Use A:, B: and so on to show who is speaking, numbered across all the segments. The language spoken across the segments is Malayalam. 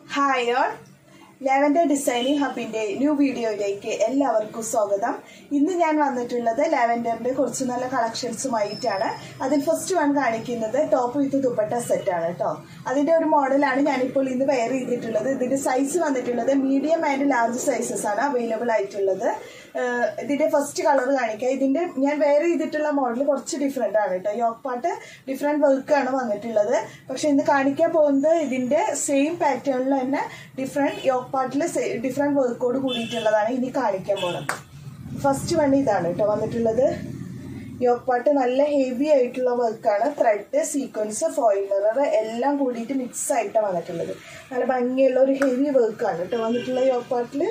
A: ഹായ് ഓൾ ലാവൻഡർ ഡിസൈനിങ് ഹബിന്റെ ന്യൂ വീഡിയോയിലേക്ക് എല്ലാവർക്കും സ്വാഗതം ഇന്ന് ഞാൻ വന്നിട്ടുള്ളത് ലാവൻഡറിന്റെ കുറച്ച് നല്ല കളക്ഷൻസുമായിട്ടാണ് അതിൽ ഫസ്റ്റ് വൺ കാണിക്കുന്നത് ടോപ്പ് വിത്ത് ദുപ്പട്ട സെറ്റ് ആണ് കേട്ടോ അതിന്റെ ഒരു മോഡലാണ് ഞാനിപ്പോൾ ഇന്ന് വെയർ ചെയ്തിട്ടുള്ളത് ഇതിന്റെ സൈസ് വന്നിട്ടുള്ളത് മീഡിയം ആൻഡ് ലാർജ് സൈസസ് ആണ് അവൈലബിൾ ആയിട്ടുള്ളത് ഏഹ് ഇതിന്റെ ഫസ്റ്റ് കളർ കാണിക്കാം ഇതിന്റെ ഞാൻ വെയർ ചെയ്തിട്ടുള്ള മോഡൽ കുറച്ച് ഡിഫറെന്റ് ആണ് കേട്ടോ യോക്ക് പാട്ട് ഡിഫറെന്റ് വർക്കാണ് വന്നിട്ടുള്ളത് പക്ഷെ ഇന്ന് കാണിക്കാൻ പോകുന്നത് ഇതിന്റെ സെയിം പാറ്റേണിൽ തന്നെ ഡിഫറെന്റ് യോക്ക് പാട്ടിൽ ഡിഫറെന്റ് വർക്കോട് കൂടിയിട്ടുള്ളതാണ് ഇനി കാണിക്കാൻ പോകുന്നത് ഫസ്റ്റ് വൺ ഇതാണ് കേട്ടോ വന്നിട്ടുള്ളത് യോക്ക് പാട്ട് നല്ല ഹെവി ആയിട്ടുള്ള വർക്കാണ് ത്രെഡ് സീക്വൻസ് ഫോയിൽ മിറർ എല്ലാം കൂടിയിട്ട് മിക്സ് ആയിട്ടാണ് വന്നിട്ടുള്ളത് നല്ല ഭംഗിയുള്ള ഒരു ഹെവി വർക്കാണ് കേട്ടോ വന്നിട്ടുള്ള യോക്ക് പാട്ടിൽ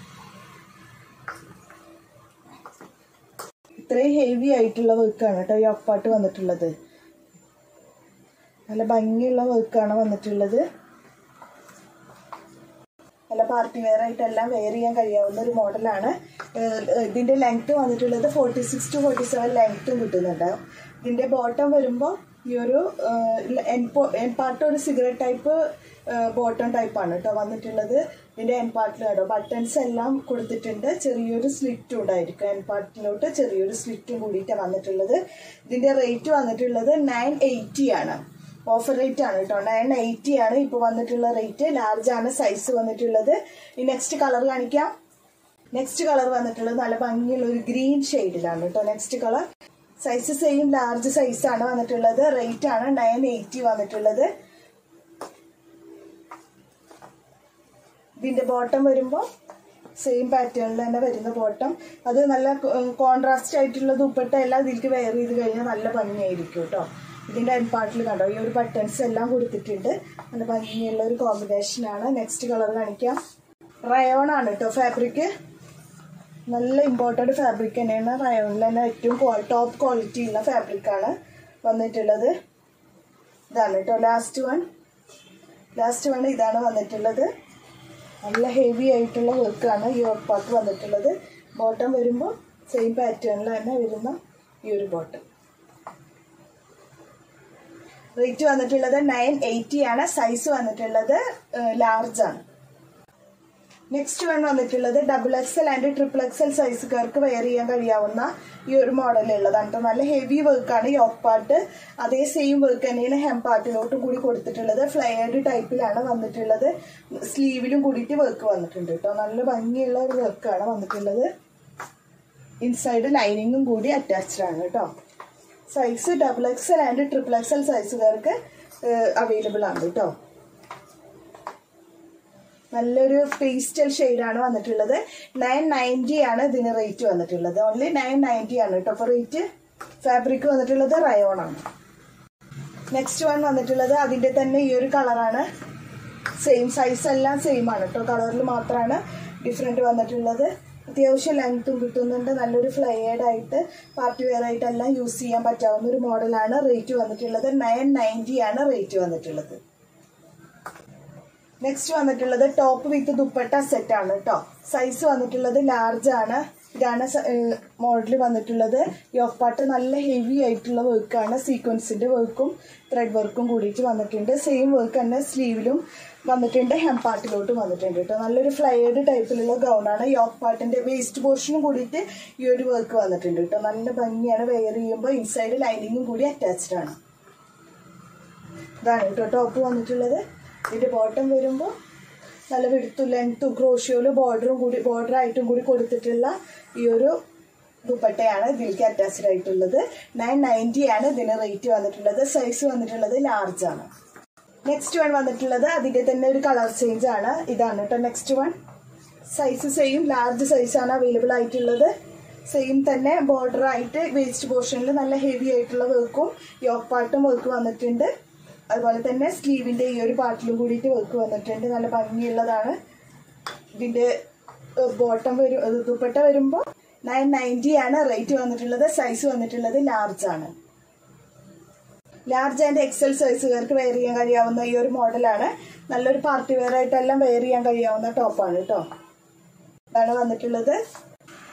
A: ഇത്രയും ഹെവി ആയിട്ടുള്ള വർക്കാണ് കേട്ടോ യോക്ക് പാട്ട് വന്നിട്ടുള്ളത് നല്ല ഭംഗിയുള്ള വർക്കാണ് വന്നിട്ടുള്ളത് നല്ല പാർട്ടി വെയർ ആയിട്ടെല്ലാം വെയർ ചെയ്യാൻ കഴിയാവുന്ന ഒരു മോഡലാണ് ഇതിന്റെ ലെങ്ത് വന്നിട്ടുള്ളത് forty six to forty seven ലെങ്ത്തും കിട്ടുന്നുണ്ട് ഇതിന്റെ ബോട്ടം വരുമ്പോൾ ഈ ഒരു എൻ പാർട്ട് ഒരു സിഗരറ്റ് ടൈപ്പ് ബോട്ടം ടൈപ്പാണ് കേട്ടോ വന്നിട്ടുള്ളത് ഇതിന്റെ എൻ പാർട്ടിൽ കേട്ടോ ബട്ടൺസ് എല്ലാം കൊടുത്തിട്ടുണ്ട് ചെറിയൊരു സ്ലിറ്റും ഉണ്ടായിരിക്കും എൻ പാർട്ടിലോട്ട് ചെറിയൊരു സ്ലിറ്റും കൂടിയിട്ടാണ് വന്നിട്ടുള്ളത് ഇതിന്റെ റേറ്റ് വന്നിട്ടുള്ളത് നയൻ എയ്റ്റി ആണ് ഓഫർ റേറ്റ് ആണ് കേട്ടോ നയൻ എയ്റ്റി ആണ് ഇപ്പോൾ വന്നിട്ടുള്ള റേറ്റ് ലാർജ് ആണ് സൈസ് വന്നിട്ടുള്ളത് ഈ നെക്സ്റ്റ് കളർ കാണിക്കാം നെക്സ്റ്റ് കളർ വന്നിട്ടുള്ളത് നല്ല ഭംഗിയുള്ള ഒരു ഗ്രീൻ ഷെയ്ഡിലാണ് കേട്ടോ next colour size same large size ആണ് വന്നിട്ടുള്ളത് റേറ്റ് ആണ് നയൻ എയ്റ്റി വന്നിട്ടുള്ളത് ഇതിന്റെ ബോട്ടം വരുമ്പോൾ സെയിം പാറ്റേണിൽ തന്നെ വരുന്ന ബോട്ടം അത് നല്ല കോൺട്രാസ്റ്റ് ആയിട്ടുള്ള ദുപ്പട്ട എല്ലാം ഇതിലേക്ക് വെയർ ചെയ്ത് കഴിഞ്ഞാൽ നല്ല ഭംഗിയായിരിക്കും കേട്ടോ ഇതിന്റെ എൻ പാർട്ടിൽ കണ്ടോ ഈ ഒരു ബട്ടൺസ് എല്ലാം കൊടുത്തിട്ടുണ്ട് നല്ല ഭംഗിയുള്ള ഒരു കോമ്പിനേഷനാണ് നെക്സ്റ്റ് കളർ കാണിക്കാം റയോൺ ആണ് കേട്ടോ ഫാബ്രിക് നല്ല ഇമ്പോർട്ടൻ്റ് ഫാബ്രിക് തന്നെയാണ് റയോണിൽ തന്നെ ഏറ്റവും ടോപ്പ് ക്വാളിറ്റി ഉള്ള ഫാബ്രിക്കാണ് വന്നിട്ടുള്ളത് ഇതാണ് കേട്ടോ ലാസ്റ്റ് വൺ ലാസ്റ്റ് വൺ ഇതാണ് വന്നിട്ടുള്ളത് നല്ല ഹെവി ആയിട്ടുള്ള വർക്കാണ് ഈ വർക്ക് പാർട്ട് വന്നിട്ടുള്ളത് ബോട്ടം വരുമ്പോൾ സെയിം പാറ്റേണിൽ തന്നെ വരുന്ന ഈ ഒരു ബോട്ടം റേറ്റ് വന്നിട്ടുള്ളത് നയൻ എയ്റ്റി ആണ് സൈസ് വന്നിട്ടുള്ളത് ലാർജ് ആണ് നെക്സ്റ്റ് വൺ വന്നിട്ടുള്ളത് double XL and triple XL സൈസുകാർക്ക് വെയർ ചെയ്യാൻ കഴിയാവുന്ന ഈ ഒരു മോഡൽ ഉള്ളതാണ് കേട്ടോ നല്ല ഹെവി വർക്കാണ് യോക്ക് പാർട്ട് അതേ സെയിം വർക്ക് തന്നെയാണ് ഹെം പാർട്ടിലോട്ടും കൂടി കൊടുത്തിട്ടുള്ളത് ഫ്ലയേർഡ് ടൈപ്പിലാണ് വന്നിട്ടുള്ളത് സ്ലീവിലും കൂടിയിട്ട് വർക്ക് വന്നിട്ടുണ്ട് കേട്ടോ നല്ല ഭംഗിയുള്ള ഒരു വർക്കാണ് വന്നിട്ടുള്ളത് ഇൻസൈഡ് ലൈനിങ്ങും കൂടി അറ്റാച്ച്ഡ് ആണ് കേട്ടോ size double XL and triple XL സൈസുകാർക്ക് അവൈലബിൾ ആണ് കേട്ടോ നല്ലൊരു പേസ്റ്റൽ ഷെയ്ഡാണ് വന്നിട്ടുള്ളത് നയൻ നയൻറ്റി ആണ് ഇതിന് റേറ്റ് വന്നിട്ടുള്ളത് ഓൺലി നയൻ നയൻറ്റി ആണ് കേട്ടോ അപ്പോൾ റേറ്റ് ഫാബ്രിക് വന്നിട്ടുള്ളത് റയോൺ ആണ് നെക്സ്റ്റ് വൺ വന്നിട്ടുള്ളത് അതിൻ്റെ തന്നെ ഈ ഒരു കളറാണ് സെയിം സൈസ് എല്ലാം സെയിം ആണ് കേട്ടോ കളറിൽ മാത്രമാണ് ഡിഫറെൻറ്റ് വന്നിട്ടുള്ളത് അത്യാവശ്യം ലെങ്ത്തും കിട്ടുന്നുണ്ട് നല്ലൊരു ഫ്ലയേഡ് ആയിട്ട് പാർട്ടി വെയർ ആയിട്ടെല്ലാം യൂസ് ചെയ്യാൻ പറ്റാവുന്ന ഒരു മോഡലാണ് റേറ്റ് വന്നിട്ടുള്ളത് നയൻ നയൻറ്റി ആണ് റേറ്റ് വന്നിട്ടുള്ളത് നെക്സ്റ്റ് വന്നിട്ടുള്ളത് ടോപ്പ് വിത്ത് ദുപ്പട്ട സെറ്റ് ആണ് കേട്ടോ സൈസ് വന്നിട്ടുള്ളത് ലാർജ് ആണ് ഇതാണ് മോഡൽ വന്നിട്ടുള്ളത് യോക്ക് പാട്ട് നല്ല ഹെവി ആയിട്ടുള്ള വർക്കാണ് സീക്വൻസിന്റെ വർക്കും ത്രെഡ് വർക്കും കൂടിയിട്ട് വന്നിട്ടുണ്ട് സെയിം വർക്ക് തന്നെ സ്ലീവിലും വന്നിട്ടുണ്ട് ഹെം പാർട്ടിലോട്ട് വന്നിട്ടുണ്ട് കേട്ടോ നല്ലൊരു ഫ്ലയേർഡ് ടൈപ്പിലുള്ള ഗൗണാണ് യോക്ക് പാട്ടിന്റെ വേസ്റ്റ് പോർഷനും കൂടിയിട്ട് ഈ ഒരു വർക്ക് വന്നിട്ടുണ്ട് കേട്ടോ നല്ല ഭംഗിയാണ് വെയർ ചെയ്യുമ്പോൾ ഇൻസൈഡ് ലൈനിങ്ങും കൂടി അറ്റാച്ച്ഡ് ആണ് ഇതാണ് കേട്ടോ ടോപ്പ് വന്നിട്ടുള്ളത് ഇതിന്റെ ബോട്ടം വരുമ്പോൾ നല്ല വെടുത്തും ലെങ്ത്തും ക്രോഷ്യോയിലും ബോർഡറും കൂടി ബോർഡർ ആയിട്ടും കൂടി കൊടുത്തിട്ടുള്ള ഈ ഒരു ദുപ്പട്ടയാണ് ഇതിലേക്ക് അറ്റാച്ച്ഡ് ആയിട്ടുള്ളത് നയൻ നയൻറ്റി ആണ് ഇതിന് റേറ്റ് വന്നിട്ടുള്ളത് സൈസ് വന്നിട്ടുള്ളത് ലാർജ് ആണ് നെക്സ്റ്റ് വൺ വന്നിട്ടുള്ളത് അതിന്റെ തന്നെ ഒരു കളർ ചേഞ്ച് ആണ് ഇതാണ് കേട്ടോ next one size same large size ആണ് അവൈലബിൾ ആയിട്ടുള്ളത് സെയിം തന്നെ ബോർഡർ ആയിട്ട് വേസ്റ്റ് പോർഷനിൽ നല്ല ഹെവി ആയിട്ടുള്ള വർക്കും യോക്ക് പാട്ടും വർക്ക് വന്നിട്ടുണ്ട് അതുപോലെ തന്നെ സ്ലീവിന്റെ ഈ ഒരു പാർട്ടിലും കൂടിയിട്ട് വർക്ക് വന്നിട്ടുണ്ട് നല്ല ഭംഗിയുള്ളതാണ് ഇതിന്റെ ബോട്ടം വരും ദുപ്പട്ട വരുമ്പോൾ നയൻ നയൻറ്റി ആണ് റേറ്റ് വന്നിട്ടുള്ളത് സൈസ് വന്നിട്ടുള്ളത് ലാർജ് ആണ് ലാർജ് ആൻഡ് എക്സൽ സൈസുകാർക്ക് വെയർ ചെയ്യാൻ കഴിയാവുന്ന ഈ ഒരു മോഡലാണ് നല്ലൊരു പാർട്ടി വെയർ ആയിട്ടെല്ലാം വെയർ ചെയ്യാൻ കഴിയാവുന്ന ടോപ്പാണ് കേട്ടോ ഇതാണ് വന്നിട്ടുള്ളത്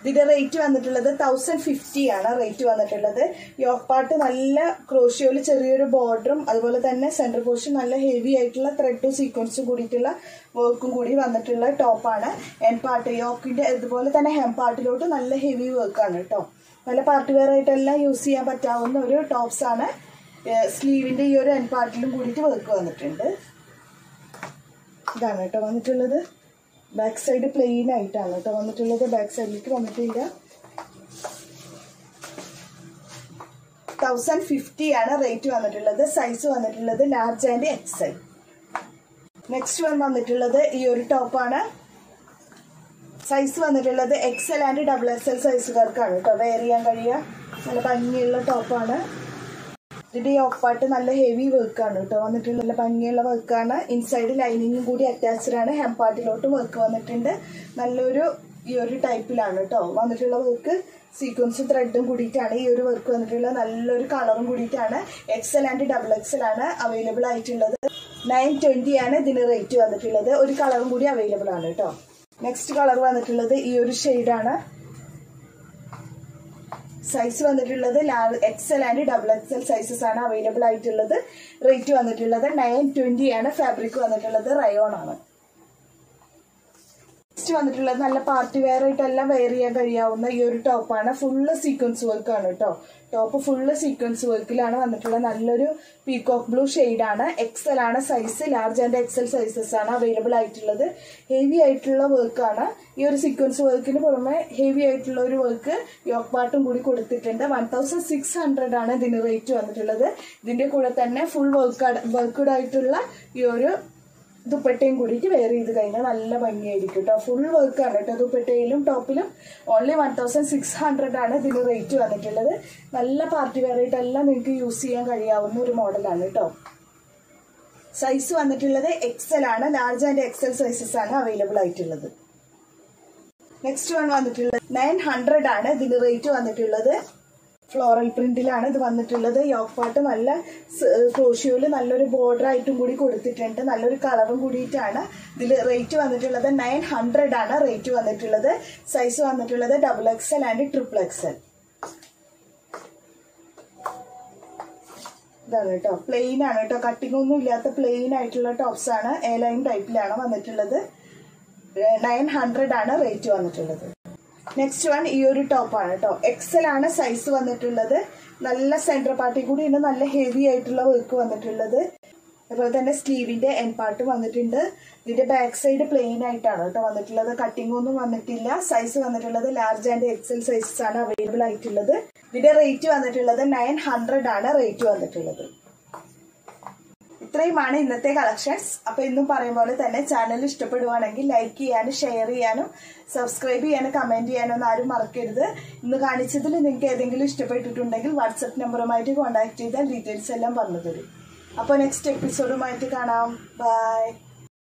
A: ഇതിന്റെ റേറ്റ് വന്നിട്ടുള്ളത് തൗസൻഡ് ഫിഫ്റ്റി ആണ് റേറ്റ് വന്നിട്ടുള്ളത് യോക്ക് പാർട്ട് നല്ല ക്രോഷ്യോയിൽ ചെറിയൊരു ബോർഡറും അതുപോലെ തന്നെ സെന്റർ പോർഷൻ നല്ല ഹെവി ആയിട്ടുള്ള ത്രെഡും സീക്വൻസും കൂടിയിട്ടുള്ള വർക്കും കൂടി വന്നിട്ടുള്ള ടോപ്പാണ് എൻ പാർട്ട് യോക്കിന്റെ അതുപോലെ തന്നെ ഹെം പാർട്ടിലോട്ട് നല്ല ഹെവി വർക്കാണ് കേട്ടോ നല്ല പാർട്ടി വെയർ ആയിട്ടെല്ലാം യൂസ് ചെയ്യാൻ പറ്റാവുന്ന ഒരു ടോപ്സ് ആണ് സ്ലീവിന്റെ ഈ ഒരു എൻ പാർട്ടിലും കൂടിയിട്ട് വർക്ക് വന്നിട്ടുണ്ട് ഇതാണ് കേട്ടോ വന്നിട്ടുള്ളത് ബാക്ക് സൈഡ് പ്ലെയിൻ ആയിട്ടാണ് കേട്ടോ വന്നിട്ടുള്ളത് ബാക്ക് സൈഡിലേക്ക് വന്നിട്ടില്ല തൗസൻഡ് ഫിഫ്റ്റി ആണ് റേറ്റ് വന്നിട്ടുള്ളത് സൈസ് വന്നിട്ടുള്ളത് large and XL next one വന്നിട്ടുള്ളത് ഈ ഒരു ടോപ്പാണ് സൈസ് വന്നിട്ടുള്ളത് XL and double X L സൈസുകാർക്കാണ് കേട്ടോ വെയർ ചെയ്യാൻ കഴിയുക നല്ല ഭംഗിയുള്ള ടോപ്പാണ് ഇതിന്റെ ഈ ഓപ്പാട്ട് നല്ല ഹെവി വർക്കാണ് കേട്ടോ വന്നിട്ടുള്ള നല്ല ഭംഗിയുള്ള വർക്കാണ് ഇൻസൈഡ് ലൈനിങ്ങും കൂടി അറ്റാച്ച്ഡ് ആണ് ഹെം പാർട്ടിലോട്ട് വർക്ക് വന്നിട്ടുണ്ട് നല്ലൊരു ഈ ഒരു ടൈപ്പിലാണ് കേട്ടോ വന്നിട്ടുള്ള വർക്ക് സീക്വൻസും ത്രെഡും കൂടിയിട്ടാണ് ഈ ഒരു വർക്ക് വന്നിട്ടുള്ളത് നല്ലൊരു കളറും കൂടിയിട്ടാണ് എക്സൽ ആൻഡ് ഡബിൾ എക്സൽ ആണ് അവൈലബിൾ ആയിട്ടുള്ളത് നയൻ ട്വന്റി ആണ് ഇതിന് റേറ്റ് വന്നിട്ടുള്ളത് ഒരു കളറും കൂടി അവൈലബിൾ ആണ് കേട്ടോ നെക്സ്റ്റ് കളർ വന്നിട്ടുള്ളത് ഈ ഒരു ഷെയ്ഡാണ് സൈസ് വന്നിട്ടുള്ളത് XL and double XL sizes ആണ് അവൈലബിൾ ആയിട്ടുള്ളത് റേറ്റ് വന്നിട്ടുള്ളത് നയൻ ട്വന്റി ആണ് ഫാബ്രിക് വന്നിട്ടുള്ളത് റയോൺ ആണ് നെക്സ്റ്റ് വന്നിട്ടുള്ളത് നല്ല പാർട്ടി വെയർ ആയിട്ടെല്ലാം വെയർ ചെയ്യാൻ കഴിയാവുന്ന ഈ ഒരു ടോപ്പാണ് ഫുള്ള് സീക്വൻസ് വർക്ക് ആണ് കേട്ടോ ടോപ്പ് ഫുള്ള് സീക്വൻസ് വർക്കിലാണ് വന്നിട്ടുള്ളത് നല്ലൊരു പീകോക്ക് ബ്ലൂ ആണ് എക്സൽ ആണ് size large and XL sizes ആണ് അവൈലബിൾ ആയിട്ടുള്ളത് ഹെവി ആയിട്ടുള്ള വർക്കാണ് ഈ ഒരു സീക്വൻസ് വർക്കിന് പുറമെ ഹെവി ആയിട്ടുള്ള ഒരു വർക്ക് യോക്ക് പാട്ടും കൂടി കൊടുത്തിട്ടുണ്ട് വൺ തൗസൻഡ് സിക്സ് ഹൺഡ്രഡ് ആണ് ഇതിന് റേറ്റ് വന്നിട്ടുള്ളത് ഇതിന്റെ കൂടെ തന്നെ ഫുൾ വർക്ക് വർക്ക്ഡ് ആയിട്ടുള്ള ഈ ഒരു ദുപ്പട്ടയും കൂടിയിട്ട് വെയർ ചെയ്ത് കഴിഞ്ഞാൽ നല്ല ഭംഗിയായിരിക്കും കേട്ടോ ഫുൾ വർക്കാണ് കേട്ടോ ദുപ്പട്ടയിലും ടോപ്പിലും only one thousand six hundred ആണ് ഇതിന് റേറ്റ് വന്നിട്ടുള്ളത് നല്ല പാർട്ടി വെയർ ആയിട്ടെല്ലാം നിങ്ങൾക്ക് യൂസ് ചെയ്യാൻ കഴിയാവുന്ന ഒരു മോഡലാണ് കേട്ടോ സൈസ് വന്നിട്ടുള്ളത് എക്സൽ ആണ് ലാർജ് ആൻഡ് എക്സൽ സൈസസ് ആണ് അവൈലബിൾ ആയിട്ടുള്ളത് നെക്സ്റ്റ് വൺ വന്നിട്ടുള്ളത് നയൻ ഹൺഡ്രഡ് ആണ് ഇതിന് റേറ്റ് വന്നിട്ടുള്ളത് ഫ്ലോറൽ പ്രിന്റിലാണ് ഇത് വന്നിട്ടുള്ളത് യോക്ക് പാട്ട് നല്ല ക്രോഷ്യോയിൽ നല്ലൊരു ബോർഡർ ആയിട്ടും കൂടി കൊടുത്തിട്ടുണ്ട് നല്ലൊരു കളറും കൂടിയിട്ടാണ് ഇതിൽ റേറ്റ് വന്നിട്ടുള്ളത് നയൻ ഹൺഡ്രഡ് ആണ് റേറ്റ് വന്നിട്ടുള്ളത് സൈസ് വന്നിട്ടുള്ളത് double XL and triple XL ഇതാണ് കേട്ടോ പ്ലെയിൻ ആണ് കേട്ടോ കട്ടിംഗ് ഒന്നും ഇല്ലാത്ത പ്ലെയിൻ ആയിട്ടുള്ള ടോപ്സ് ആണ് എ ലൈൻ ടൈപ്പിലാണ് വന്നിട്ടുള്ളത് നയൻ ഹൺഡ്രഡ് ആണ് റേറ്റ് വന്നിട്ടുള്ളത് നെക്സ്റ്റ് വൺ ഈ ഒരു ടോപ്പാണ് കേട്ടോ എക്സൽ ആണ് സൈസ് വന്നിട്ടുള്ളത് നല്ല സെന്റർ പാർട്ടി കൂടി ഉണ്ട് നല്ല ഹെവി ആയിട്ടുള്ള വർക്ക് വന്നിട്ടുള്ളത് അതുപോലെ തന്നെ സ്ലീവിന്റെ എൻ പാർട്ട് വന്നിട്ടുണ്ട് ഇതിന്റെ ബാക്ക് സൈഡ് പ്ലെയിൻ ആയിട്ടാണ് കേട്ടോ വന്നിട്ടുള്ളത് കട്ടിംഗ് ഒന്നും വന്നിട്ടില്ല സൈസ് വന്നിട്ടുള്ളത് ലാർജ് ആൻഡ് എക്സൽ സൈസസ് ആണ് അവൈലബിൾ ആയിട്ടുള്ളത് ഇതിന്റെ റേറ്റ് വന്നിട്ടുള്ളത് നയൻ ഹൺഡ്രഡ് ആണ് റേറ്റ് വന്നിട്ടുള്ളത് ഇത്രയുമാണ് ഇന്നത്തെ കളക്ഷൻസ് അപ്പൊ ഇന്നും പറയും പോലെ തന്നെ ചാനൽ ഇഷ്ടപ്പെടുവാണെങ്കിൽ ലൈക്ക് ചെയ്യാനും ഷെയർ ചെയ്യാനും സബ്സ്ക്രൈബ് ചെയ്യാനും കമന്റ് ചെയ്യാനും ഒന്നും ആരും മറക്കരുത് ഇന്ന് കാണിച്ചതിൽ നിങ്ങൾക്ക് ഏതെങ്കിലും ഇഷ്ടപ്പെട്ടിട്ടുണ്ടെങ്കിൽ വാട്സപ്പ് നമ്പറുമായിട്ട് കോൺടാക്ട് ചെയ്താൽ ഡീറ്റെയിൽസ് എല്ലാം പറഞ്ഞു തരും അപ്പോൾ നെക്സ്റ്റ് എപ്പിസോഡുമായിട്ട് കാണാം ബൈ